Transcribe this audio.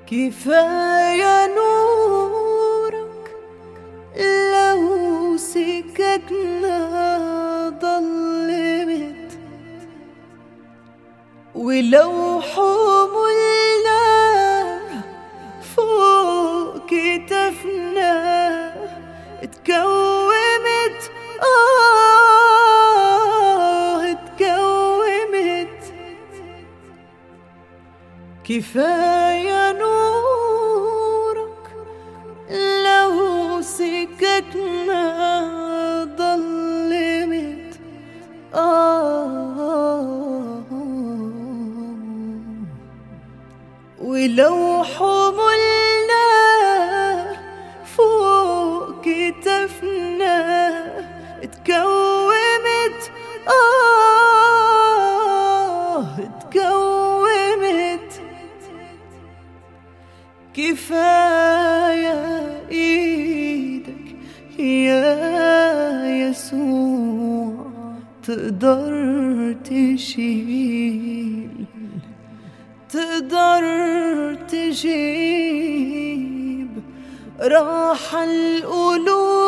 كفاية نورك لو سكتنا ضلمت ولو حملنا فوق كتفنا اتكومت آه اتكومت كفاية نورك لو سكتنا ضلمت آه ولو حملنا فوق كتفنا اتكومت آه اتكومت كفاية ايدك يا يسوع تقدر تشيل تقدر تجيب راح القلوب